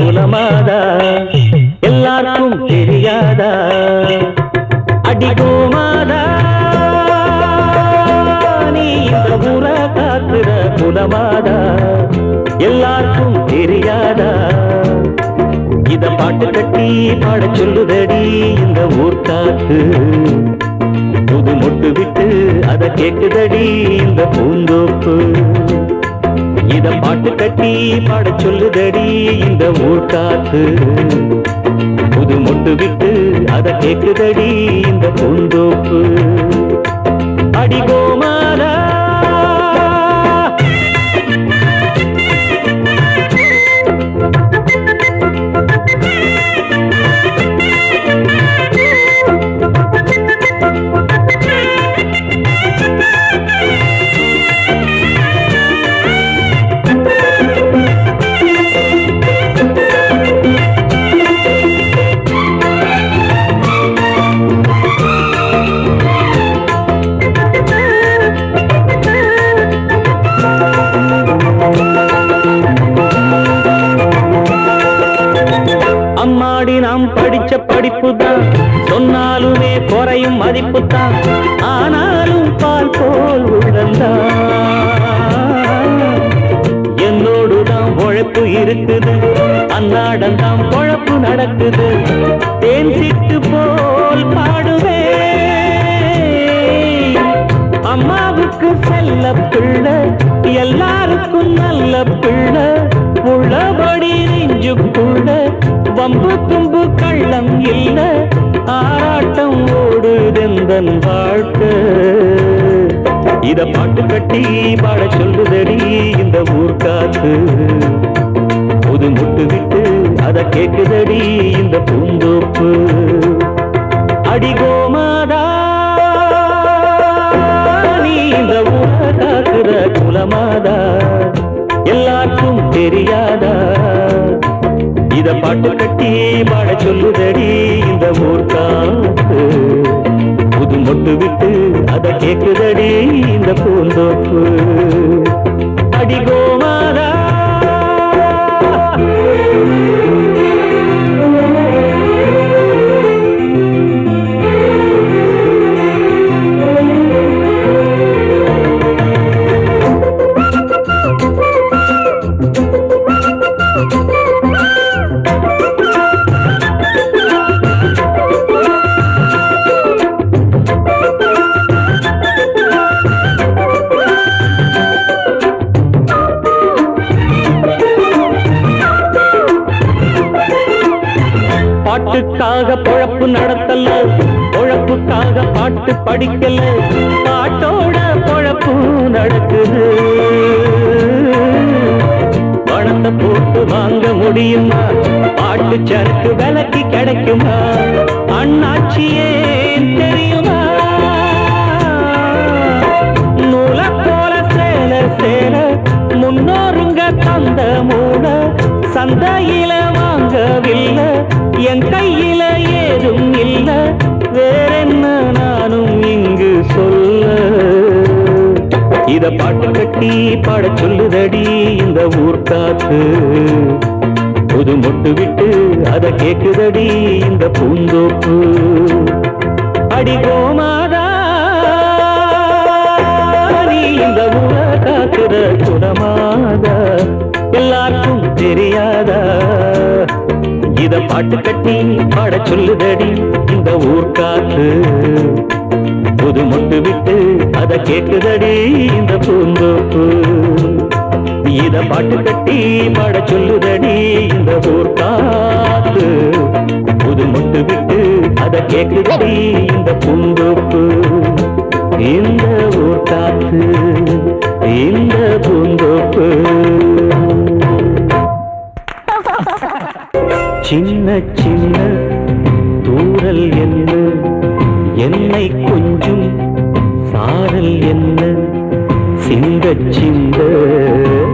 குலமாதா எல்லாருக்கும் தெரியாதா அடிகோமாதா நீ இந்த ஊர காக்குற குலமாதா எல்லாருக்கும் தெரியாதா இத பாட்டு கட்டி பாட சொல்லுதடி இந்த ஊர் காத்து புது மொட்டு விட்டு அத கேக்குதடி இந்த பூந்தோப்பு இத பாட்டு கட்டி பாட சொல்லுதடி இந்த ஊர் காத்து புது மொட்டு விட்டு அத கேக்குதடி இந்த பூந்தோப்பு அடிகோமாரா அம்மாடி நாம் படிச்ச படிப்பு தான் சொன்னாலுமே குறையும் மதிப்பு தான் ஆனாலும் பால் போல் உள்ளந்தான் என்னோடு தான் உழைப்பு இருக்குது அன்னாடம் தான் பொழப்பு நடக்குது தேன் சிட்டு போல் பாடுவே அம்மாவுக்கு செல்ல பிள்ளை எல்லாருக்கும் நல்ல பிள்ளை உள்ளபடி நெஞ்சுக்குள்ள வம்பு தும்பு கள்ளம் இல்ல ஆராட்டம் ஓடுதெந்தன் வாழ்க்கை இத பாட்டு கட்டி பாட சொல்லுதடி இந்த ஊர் காத்து புது முட்டு விட்டு அத கேக்குதடி இந்த பூந்தோப்பு அடிகோமாதா நீ இந்த ஊர காக்குற குலமாதா எல்லாருக்கும் தெரியாதா இத பாட்டு கட்டி பாட சொல்லுதடி இந்த ஊர் காத்து புது மொட்டு விட்டு அத கேக்குதடி இந்த பூந்தோப்பு அடிகோமாதா பாட்டுக்காக பொழப்பு நடத்தல பொழப்புக்காக பாட்டு படிக்கல பாட்டோட பொழப்பு நடக்குது பணத்தை போட்டு வாங்க முடியுமா பாட்டு சரக்கு விலைக்கு கிடைக்குமா அண்ணாச்சியே தெரியுமா நூல போல சேல சேல முன்னோருங்க தந்த மூட சந்தையில வாங்கவில்லை என் கையில ஏதும் இல்ல வேறென்ன நானும் இங்கு சொல்ல இத பாட்டு கட்டி பாட சொல்லுதடி இந்த ஊர் காத்து புது மொட்டு விட்டு அத கேக்குதடி இந்த பூந்தோப்பு அடிகோமாதா நீ இந்த ஊர காக்குற குணமாதா எல்லாருக்கும் தெரியாதா இத பாட்டு கட்டி பாட சொல்லுதடி இந்த ஊர் காத்து புது மொட்டு விட்டு அத கேக்குதடி இந்த பூந்தோப்பு இத பாட்டு கட்டி பாட சொல்லுதடி இந்த ஊர் காத்து புது மொட்டு விட்டு அத கேக்குதடி இந்த பூந்தோப்பு இந்த ஊர் காத்து இந்த பூந்தோப்பு சின்ன சின்ன தூரல் என்ன என்னை கொஞ்சம் சாரல் என்ன சிந்த சிந்த